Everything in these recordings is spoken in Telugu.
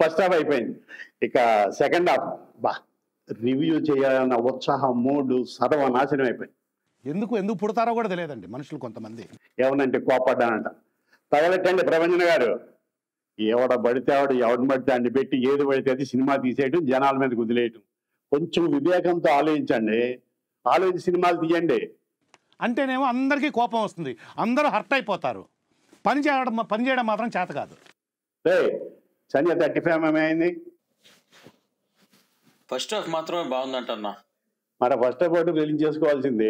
ఫస్ట్ హాఫ్ అయిపోయింది ఇక సెకండ్ హాఫ్ బా రివ్యూ చేయాలన్న ఉత్సాహం మూడు సర్వనాశనం అయిపోయింది ఎందుకు ఎందుకు పుడతారో కూడా తెలియదండి మనుషులు కొంతమంది ఏమనంటే కోపడ్డానంట తగలెట్టండి ప్రభంజన గారు ఎవడ పడితే ఆవిడ ఎవడిని పడితే అన్ని పెట్టి ఏది పడితే అది సినిమా తీసేయటం జనాల మీద కుదిలేయటం కొంచెం వివేకంతో ఆలోచించండి ఆలోచించి సినిమాలు తీయండి అంటేనేమో అందరికీ కోపం వస్తుంది అందరూ హర్ట్ అయిపోతారు పని చేయడం పని చేయడం మాత్రం చేత కాదు రే సంజయ్ థర్టీ ఫైవ్ ఏమైంది ఫస్ట్ హాఫ్ మాత్రమే బాగుందంటన్నా మరి ఫస్ట్ పాటు రిలీజ్ చేసుకోవాల్సింది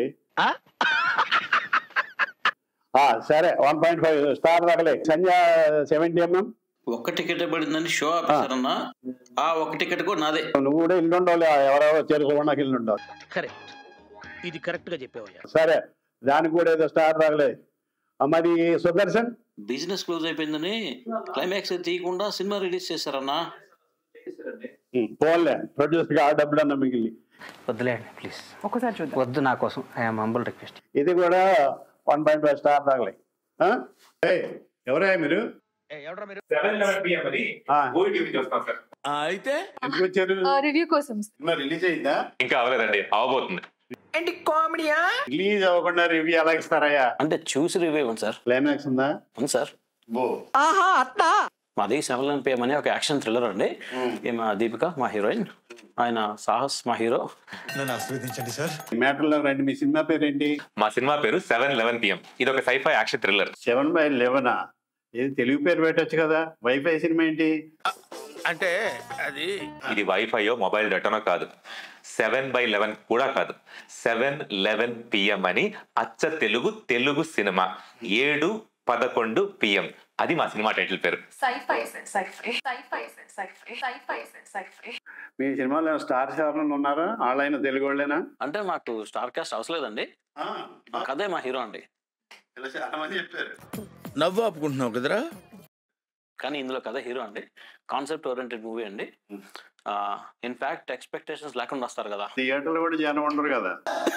ఆ, సరే వన్ పాయింట్ ఫైవ్ స్టార్ తగలే సంజయ్ సెవెంటీ ఎంఎం ఒక్క టికెట్ పడిందని షో ఆపేశారన్నా ఆ ఒక్క టికెట్ కూడా నాదే నువ్వు కూడా ఇల్లు ఉండవు ఎవరెవరో చేరుకోవడానికి ఇల్లు ఉండవు కరెక్ట్ ఇది కరెక్ట్ గా చెప్పావయ్యా సరే దానికి కూడా ఏదో స్టార్ తగలే ఆ, మరి సుదర్శన్ బిజినెస్ క్లోజ్ అయిపోయిందని క్లైమాక్స్ తీయకుండా సినిమా రిలీజ్ చేశారన్నా ఉం, పోన్లే ప్రొడ్యూసర్ గా ఆ డబ్బులు అన్న మిగిలి వద్దులేండి ప్లీజ్ ఒకసారి చూద్దాం వద్దు నా కోసం ఐఎమ్ హంబుల్ రిక్వెస్ట్ ఇది కూడా వన్ పాయింట్ ఫైవ్ స్టార్ తగలే ఆ? ఏయ్, ఎవరా మీరు సెవెన్ లెవెన్ పిఎం అని ఆ, ఓటీవీ చూస్తాం సార్ అయితే ఎందుకు వచ్చారు రివ్యూ కోసం సినిమా రిలీజ్ అయిందా ఇంకా అవ్వలేదండి అవబోతుంది రిలీజ్ అవ్వకుండా రివ్యూ ఎలా ఇస్తారయ్యా అంటే చూసి రివ్యూ ఇవ్వండి సార్ క్లైమాక్స్ ఉందా అవును సార్ బో మాది సెవెన్ పిఎం అని ఒక యాక్షన్ థ్రిల్లర్ అండి ఈమె దీపిక మా హీరోయిన్ ఆయన సాహస్ మా హీరో మ్యాటర్లో రండి మీ సినిమా పేరేంటి మా సినిమా పేరు సెవెన్ లెవెన్ పిఎం ఇది ఒక sci-fi action thriller seven by లెవెనా ఇది తెలుగు పేరు పెట్టొచ్చు కదా వైఫై సినిమా ఏంటి అంటే అది ఇది వైఫైయో మొబైల్ డేటానో కాదు సెవెన్ బై లెవెన్ కూడా కాదు సెవెన్ లెవెన్ పిఎం అని అచ్చ తెలుగు తెలుగు సినిమా ఏడు పదకొండు పిఎం అది మా సినిమా టైటిల్ పేరు sci-fi sci-fi sci-fi sci-fi sci-fi sci-fi మీ సినిమాలో స్టార్ ఎవరైనా ఉన్నారా వాళ్ళైనా తెలుగు వాళ్ళేనా అంటే మాకు స్టార్ కాస్ట్ అవసరం లేదండి మా కథే మా హీరో అండి ఇలా చాలా మంది చెప్పారు నవ్వు ఆపుకుంటున్నావు కదరా కానీ ఇందులో కథ హీరో అండి కాన్సెప్ట్ ఓరియంటెడ్ మూవీ అండి ఇన్ఫాక్ట్ ఎక్స్పెక్టేషన్స్ లేకుండా వస్తారు కదా థియేటర్లో కూడా జనం ఉండరు కదా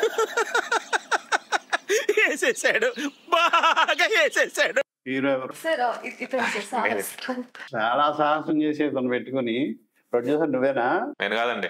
వేసేసాడు బాగా వేసేసాడు హీరో ఎవరు సార్ ఇతను సాహస్ చాలా సాహసం చేసి ఇతను పెట్టుకుని ప్రొడ్యూసర్ నువ్వేనా నేను కాదండి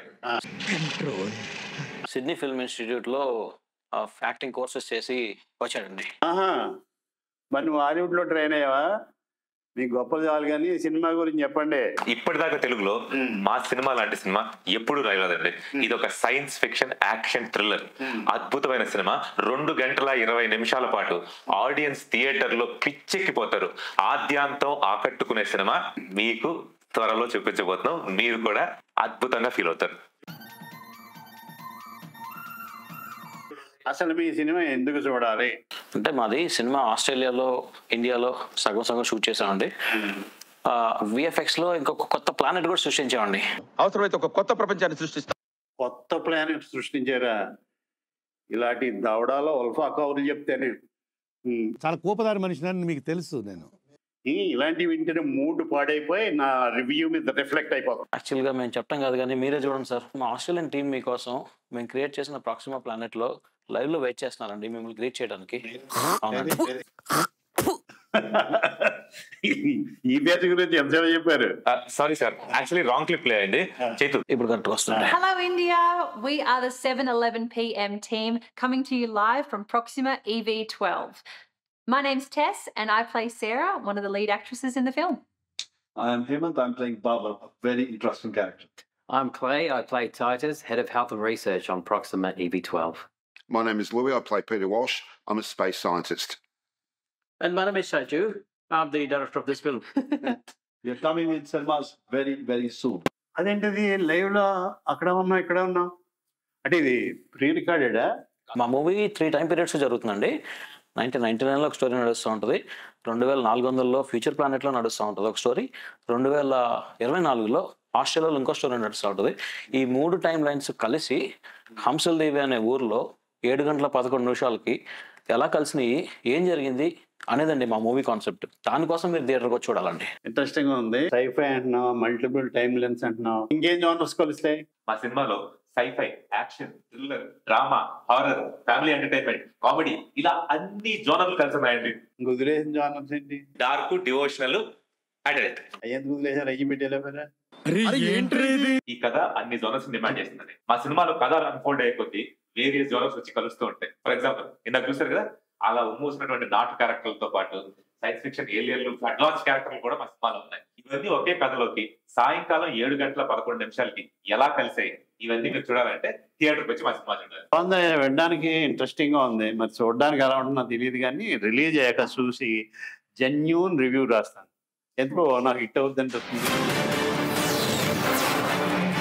సిడ్నీ ఫిల్మ్ ఇన్స్టిట్యూట్ లో యాక్టింగ్ కోర్సెస్ చేసి వచ్చాడండి ఆహా మరి నువ్వు హాలీవుడ్ లో ట్రైన్ అయ్యావా మీకు గొప్పలు చాలు కానీ సినిమా గురించి చెప్పండి ఇప్పటిదాకా తెలుగులో మా సినిమా లాంటి సినిమా ఎప్పుడు రాయలేదండి ఇది ఒక సైన్స్ ఫిక్షన్ యాక్షన్ థ్రిల్లర్ అద్భుతమైన సినిమా రెండు గంటల ఇరవై నిమిషాల పాటు ఆడియన్స్ థియేటర్ లో పిచ్చెక్కిపోతారు ఆద్యాంతం ఆకట్టుకునే సినిమా మీకు త్వరలో చూపించబోతున్నాం మీరు కూడా అద్భుతంగా ఫీల్ అవుతారు అసలు మీ సినిమా ఎందుకు చూడాలి అంటే మాది సినిమా ఆస్ట్రేలియాలో ఇండియాలో సగం సగం షూట్ చేసామండి విఎఫ్ఎక్స్ లో ఇంకొక కొత్త ప్లానెట్ కూడా సృష్టించామండి అవసరమైతే ఒక కొత్త ప్రపంచాన్ని సృష్టిస్తా కొత్త ప్లానెట్ సృష్టించారా ఇలాంటి దవడాలో ఉల్ఫా కౌరులు చెప్తేనే ఉమ్. చాలా కోపదారి మనిషిని మీకు తెలుసు నేను ఈ ఇలాంటివి వింటేనే మూడ్ పాడైపోయి నా రివ్యూ మీద రిఫ్లెక్ట్ అయిపోతాం యాక్చువల్గా మేము చెప్పడం కాదు కానీ మీరే చూడండి సార్ మా ఆస్ట్రేలియన్ టీం మీకోసం మేము క్రియేట్ చేసిన ప్రాక్సిమా ప్లానెట్ లో లైవ్ లో వెయిట్ చేస్తున్నారండి మిమ్మల్ని గ్రీట్ చేయడానికి అవునండి ఈ పేరు గురించి ఎంతసేపు చెప్పారు sorry sir actually wrong clip play అయింది చేతు ఇప్పుడు కరెక్ట్ వస్తుంది Hello, India. We are the 7:11 p.m. team coming to you live from Proxima EV12. My name's Tess, and I play Sarah, one of the lead actresses in the film. I'm Hemant. I'm playing Baba, a very interesting character. I'm Clay. I play Titus, Head of Health and Research on Proxima EV12. My name is Louis. I play Peter Walsh. I'm a space scientist. And my name is Shaju. I'm the director of this film. We're coming in cinemas very, very soon. అదేంటిది లైవ్ లో అక్కడ ఉన్నా ఇక్కడ ఉన్నా అంటే ఇది ప్రీ రికార్డెడా మా మూవీ త్రీ టైం పీరియడ్స్ జరుగుతుందండి నైన్టీన్ నైన్టీ నైన్లో ఒక స్టోరీ నడుస్తూ ఉంటుంది రెండు వేల నాలుగు వందలలో ఫ్యూచర్ ప్లానెట్లో నడుస్తూ ఉంటుంది ఒక స్టోరీ రెండు వేల ఇరవై నాలుగులో ఆస్ట్రేలియాలో ఇంకో స్టోరీ నడుస్తూ ఉంటుంది ఈ మూడు టైం లైన్స్ కలిసి హంసల్ దేవి అనే ఊర్లో ఏడు గంటల పదకొండు నిమిషాలకి ఎలా కలిసినాయి ఏం జరిగింది అనేదండి మా మూవీ కాన్సెప్ట్ దానికోసం మీరు థియేటర్కి వచ్చి చూడాలండి ఇంట్రెస్టింగ్ గా ఉంది సైఫై అంటున్నావు మల్టిపుల్ టైమ్ లెన్స్ అంటున్నావు ఇంకేం జోనర్స్ కలుస్తాయి మా సినిమాలో sci-fi action thriller drama horror family entertainment comedy ఇలా అన్ని జోనర్లు కలిసి ఉన్నాయండి ఇంక వదిలేసిన జోనర్స్ ఏంటి డార్క్ డివోషనల్ అడల్ట్ అయ్యేందుకు వదిలేసారు అయ్యి పెట్టేలేపారా ఈ కథ అన్ని జోనర్స్ డిమాండ్ చేస్తుందని మా సినిమాలో కథ అన్ఫోల్డ్ అయిపోద్ది వేరియస్ జోనర్స్ వచ్చి కలుస్తూ ఉంటాయి ఫర్ ఎగ్జాంపుల్ ఇందాక చూసారు కదా అలా ఉమ్మూసినటువంటి నాటు క్యారెక్టర్లతో పాటు సైన్స్ ఫిక్షన్ ఏలియన్లు అడ్వాన్స్ క్యారెక్టర్లు కూడా మా సినిమాలో ఉన్నాయి ఇవన్నీ ఒకే కథలోకి సాయంకాలం ఏడు గంటల పదకొండు నిమిషాలకి ఎలా కలిసాయి ఇవన్నీ మీరు చూడాలంటే థియేటర్కి వచ్చి మా సినిమా చూడాలి బాగుంది వినడానికి ఇంట్రెస్టింగ్ గా ఉంది మరి చూడడానికి ఎలా ఉంటుందో తెలియదు కానీ రిలీజ్ అయ్యాక చూసి జెన్యున్ రివ్యూ రాస్తాను ఎందుకో నాకు హిట్ అవుద్ది అనిపిస్తుంది